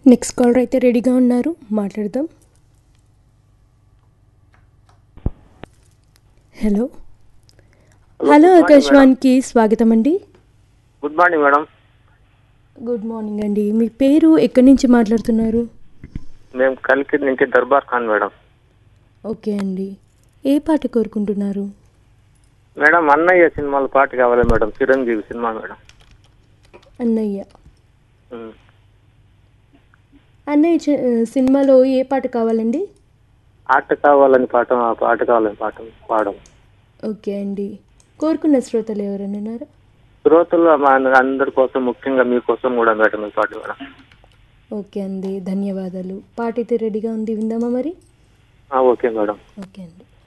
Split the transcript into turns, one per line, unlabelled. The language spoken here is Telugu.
నెక్స్ట్ కాలర్ అయితే రెడీగా ఉన్నారు మాట్లాడదాం హలో హలో ఆకాశవాణికి స్వాగతం అండి
good morning madam
good morning అండి మీ పేరు ఎక్కడి నుంచి మాట్లాడుతున్నారు
మేము కలికి నుంచి దర్బార్ ఖాన్ మేడం
ఓకే అండి ఏ పాట కోరుకుంటున్నారు
మేడం అన్నయ్య సినిమాలో పాట కావాలి మేడం చిరంజీవి సినిమా మేడం
అన్నయ్య
ఉమ్.
అన్నయ్య చ- సినిమాలో ఏ పాట కావాలండి
ఆట కావాలని పాట ఆ పాట కావాలని పాట పాడడం
ఓకే అండి కోరుకున్న శ్రోతలు ఎవరైనా ఉన్నారా
శ్రోతలు మా అందరి కోసం ముఖ్యంగా మీకోసం కూడా మేడం ఈ పాట మేడం
ఓకే అండి ధన్యవాదాలు పాట అయితే రెడీగా ఉంది విందామా మరి
ఆ, ఓకే మేడం
ఓకే అండి